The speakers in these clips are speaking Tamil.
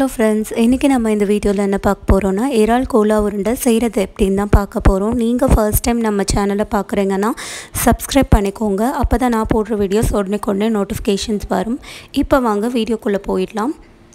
ஃப்ரெண்ட்ஸ் இன்றைக்கி நம்ம இந்த வீடியோவில் என்ன பார்க்க போகிறோன்னா இறால் கோலா உருண்டை செய்கிறது எப்படின்னு தான் பார்க்க போகிறோம் நீங்கள் ஃபர்ஸ்ட் டைம் நம்ம சேனலை பார்க்குறீங்கன்னா சப்ஸ்கிரைப் பண்ணிக்கோங்க அப்போ தான் நான் போடுற வீடியோஸ் உடனே உடனே நோட்டிஃபிகேஷன்ஸ் வரும் இப்போ வாங்க வீடியோக்குள்ளே போயிடலாம்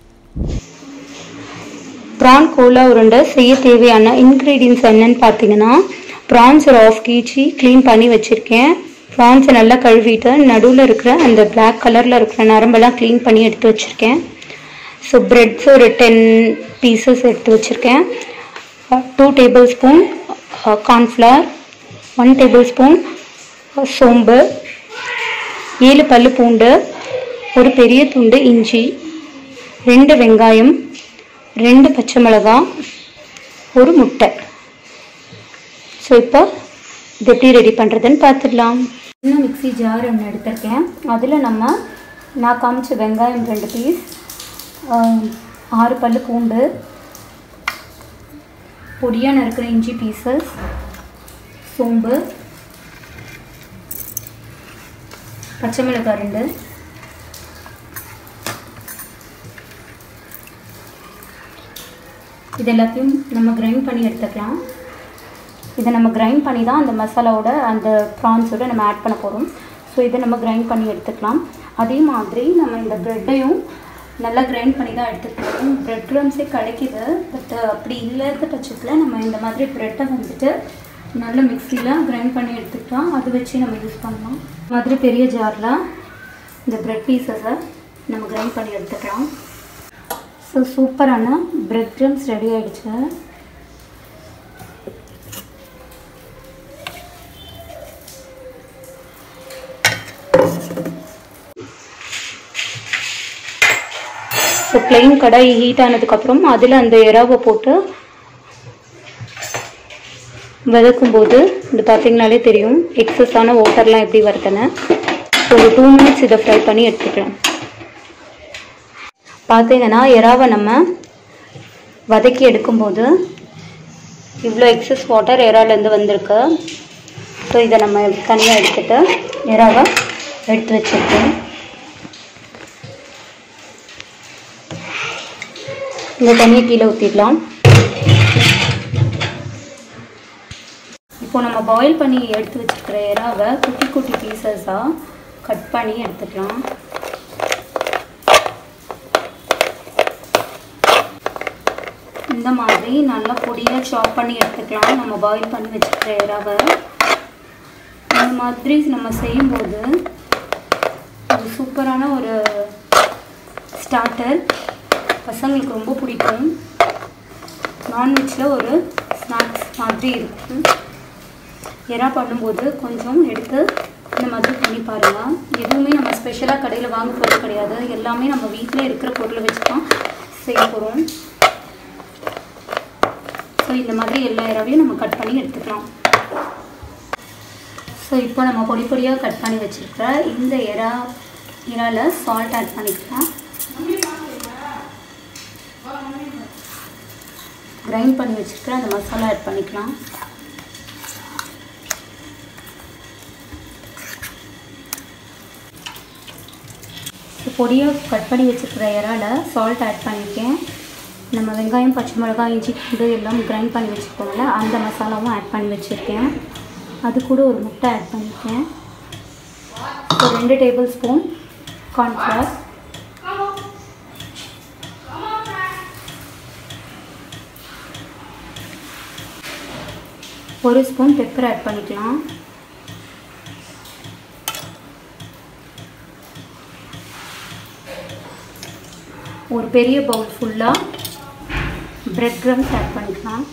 ப்ரான் கோலா உருண்டை செய்ய தேவையான இன்க்ரீடியன்ஸ் என்னன்னு பார்த்தீங்கன்னா ப்ரான்ஸ் ஒரு ஆஃப் கேஜி க்ளீன் பண்ணி வச்சுருக்கேன் ப்ரான்ஸை நல்லா கழுவிட்டு நடுவில் இருக்கிற அந்த பிளாக் கலரில் இருக்கிற நரம்பெல்லாம் க்ளீன் பண்ணி எடுத்து வச்சுருக்கேன் ஸோ ப்ரெட்ஸ் ஒரு டென் பீசஸ் எடுத்து வச்சுருக்கேன் two table spoon cornflour one table spoon சோம்பு ஏழு பல்லு பூண்டு ஒரு பெரிய துண்டு இஞ்சி ரெண்டு வெங்காயம் ரெண்டு பச்சை மிளகாய் ஒரு முட்டை ஸோ இப்போ இது எப்படி ரெடி பண்ணுறதுன்னு பார்த்துடலாம் இன்னும் மிக்ஸி ஜார் ஒன்று எடுத்திருக்கேன் அதில் நம்ம நான் காமிச்ச வெங்காயம் ரெண்டு பீஸ் ஆறு பல்லு பூண்டு பொடியாக நறுக்கிற இஞ்சி பீசஸ் சோம்பு பச்சை மிளகாய் ரெண்டு இது எல்லாத்தையும் நம்ம கிரைண்ட் பண்ணி எடுத்துக்கலாம் இதை நம்ம கிரைண்ட் பண்ணி தான் அந்த மசாலாவோட அந்த ப்ரான்ஸோட நம்ம ஆட் பண்ண போகிறோம் ஸோ இதை நம்ம கிரைண்ட் பண்ணி எடுத்துக்கலாம் அதே மாதிரி நம்ம இந்த ப்ரெட்டையும் நல்லா கிரைண்ட் பண்ணி தான் எடுத்துக்கலாம் ப்ரெட் க்ரம்ஸே கிடைக்கிது பட் அப்படி இல்லாத பட்சத்தில் நம்ம இந்த மாதிரி ப்ரெட்டை வந்துட்டு நல்ல மிக்சியில் கிரைண்ட் பண்ணி எடுத்துக்கலாம் அது வச்சு நம்ம யூஸ் பண்ணலாம் இந்த மாதிரி பெரிய ஜாரில் இந்த ப்ரெட் பீசஸை நம்ம கிரைண்ட் பண்ணி எடுத்துக்கலாம் ஸோ சூப்பரான பிரெட் க்ரம்ஸ் ரெடி ஆகிடுச்சு ஸோ பிளெயின் கடாய் ஹீட் ஆனதுக்கப்புறம் அதில் அந்த இறாவை போட்டு வதக்கும் போது இது பார்த்தீங்கனாலே தெரியும் எக்ஸஸான வாட்டர்லாம் எப்படி வருதுன்னு ஸோ ஒரு டூ மினிட்ஸ் இதை ஃப்ரை பண்ணி எடுத்துக்கலாம் பார்த்தீங்கன்னா இறாவை நம்ம வதக்கி எடுக்கும்போது இவ்வளோ எக்ஸஸ் வாட்டர் இறாலேருந்து வந்திருக்கு ஸோ இதை நம்ம தனியாக எடுத்துகிட்டு இறாவை எடுத்து வச்சுருக்கோம் இந்த தண்ணியை கீழே ஊற்றிடலாம் இப்போ நம்ம பாயில் பண்ணி எடுத்து வச்சுருக்கிற இறாவை குட்டி குட்டி பீசஸாக கட் பண்ணி எடுத்துக்கலாம் இந்த மாதிரி நல்லா பொடியாக சாப் பண்ணி எடுத்துக்கலாம் நம்ம பாயில் பண்ணி வச்சுருக்கிற இறாவை இந்த மாதிரி நம்ம செய்யும்போது ஒரு சூப்பரான ஒரு ஸ்டார்டர் பசங்களுக்கு ரொம்ப பிடிக்கும் நான்வெஜ்ஜில் ஒரு ஸ்நாக்ஸ் மாதிரி இருக்கும் எறா பண்ணும்போது கொஞ்சம் எடுத்து இந்த மாதிரி பண்ணி பாருங்கள் எதுவுமே நம்ம ஸ்பெஷலாக கடையில் வாங்க போகிறது கிடையாது எல்லாமே நம்ம வீட்டில் இருக்கிற பொருளை வச்சு தான் செய்ய போகிறோம் ஸோ இந்த மாதிரி எல்லா இறாவையும் நம்ம கட் பண்ணி எடுத்துக்கலாம் ஸோ இப்போ நம்ம பொடி பொடியாக கட் பண்ணி வச்சுருக்கிற இந்த இறா இறாவில் சால்ட் ஆட் பண்ணிக்கலாம் கிரைண்ட் பண்ணி வச்சுருக்கிற அந்த மசாலா ஆட் பண்ணிக்கலாம் பொடியாக கட் பண்ணி வச்சுருக்கிற இறால சால்ட் ஆட் பண்ணியிருக்கேன் நம்ம வெங்காயம் பச்சை மிளகாய் இஞ்சி பூண்டு எல்லாம் கிரைண்ட் பண்ணி வச்சுருக்கோம்ல அந்த மசாலாவும் ஆட் பண்ணி வச்சுருக்கேன் அது கூட ஒரு முட்டை ஆட் பண்ணியிருக்கேன் ஒரு ரெண்டு டேபிள் ஸ்பூன் கார்ன்ஃப்ளவர் ஒரு ஸ்பூன் பெப்பர் ஆட் பண்ணிக்கலாம் ஒரு பெரிய பவுல் ஃபுல்லாக பிரெட் க்ரம்ஸ் ஆட் பண்ணிக்கலாம்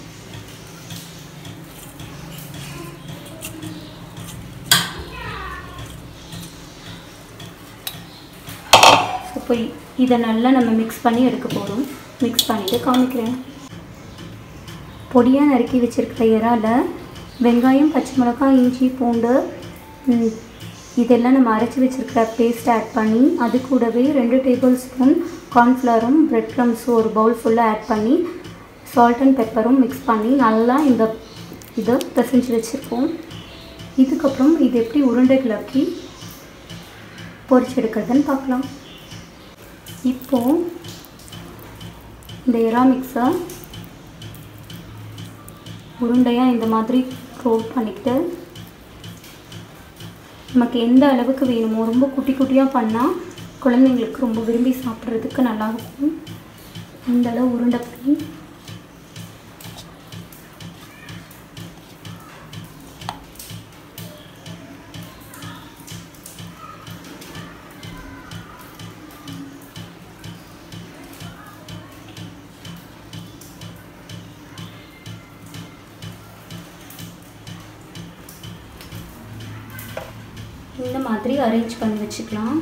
இப்போ இதை நல்லா நம்ம மிக்ஸ் பண்ணி எடுக்க போகிறோம் மிக்ஸ் பண்ணிவிட்டு காமிக்கிறேன் பொடியாக நறுக்கி வச்சுருக்கிற இறால வெங்காயம் பச்சை மிளகாய் இஞ்சி பூண்டு இதெல்லாம் நம்ம அரைச்சி வச்சுருக்கிற பேஸ்ட் ஆட் பண்ணி அது கூடவே ரெண்டு டேபிள் ஸ்பூன் கார்ன்ஃப்ளவரும் பிரெட் க்ரம்ஸும் ஒரு பவுல் ஃபுல்லாக ஆட் பண்ணி சால்ட் அண்ட் பெப்பரும் மிக்ஸ் பண்ணி நல்லா இந்த இதை பிசைஞ்சு வச்சுருக்கோம் இதுக்கப்புறம் இது எப்படி உருண்டைகளாக்கி பொரிச்சு எடுக்கிறதுன்னு பார்க்கலாம் இப்போது இந்த எறா மிக்ஸை உருண்டையாக இந்த மாதிரி ரோல் பண்ணிக்கிட்டு நமக்கு எந்த அளவுக்கு வேணுமோ ரொம்ப குட்டி குட்டியாக பண்ணால் குழந்தைங்களுக்கு ரொம்ப விரும்பி சாப்பிட்றதுக்கு நல்லாயிருக்கும் இந்த அளவு உருண்டை பண்ணி இந்த மாதிரி அரேஞ்ச் பண்ணி வச்சுக்கலாம்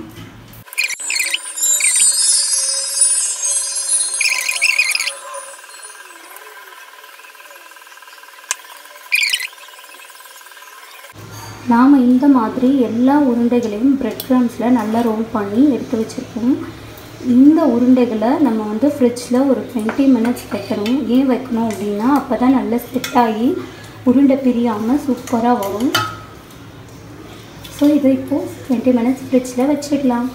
நாம் இந்த மாதிரி எல்லா உருண்டைகளையும் பிரெட் க்ரம்ஸில் நல்லா ரோல் பண்ணி எடுத்து வச்சுருக்கோம் இந்த உருண்டைகளை நம்ம வந்து ஃப்ரிட்ஜில் ஒரு டுவெண்ட்டி மினிட்ஸ் வைக்கணும் ஏன் வைக்கணும் அப்படின்னா அப்போ தான் நல்லா செட் ஆகி உருண்டை பிரியாமல் சூப்பராக வரும் ஸோ இதை இப்போது டுவெண்ட்டி மினிட்ஸ் ஃப்ரிட்ஜில் வச்சுக்கலாம்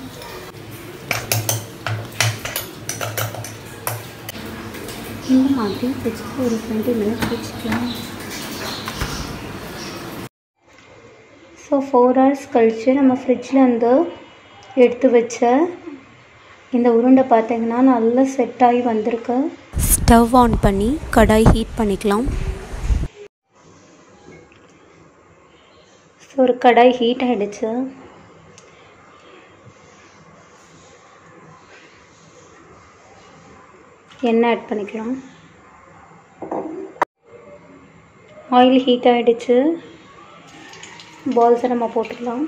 இந்த மாதிரி ஃப்ரிட்ஜில் ஒரு டுவெண்ட்டி மினிட்ஸ் வச்சுக்கலாம் ஸோ ஃபோர் ஹவர்ஸ் கழித்து நம்ம ஃப்ரிட்ஜில் வந்து எடுத்து வச்ச இந்த உருண்டை பார்த்தீங்கன்னா நல்லா செட் ஆகி வந்திருக்கு ஸ்டவ் ஆன் பண்ணி கடாய் ஹீட் பண்ணிக்கலாம் ஸோ ஒரு கடாய் ஹீட் ஆகிடுச்சு எண்ணெய் ஆட் பண்ணிக்கலாம் ஆயில் ஹீட் ஆகிடுச்சு பால்ஸை நம்ம போட்டுக்கலாம்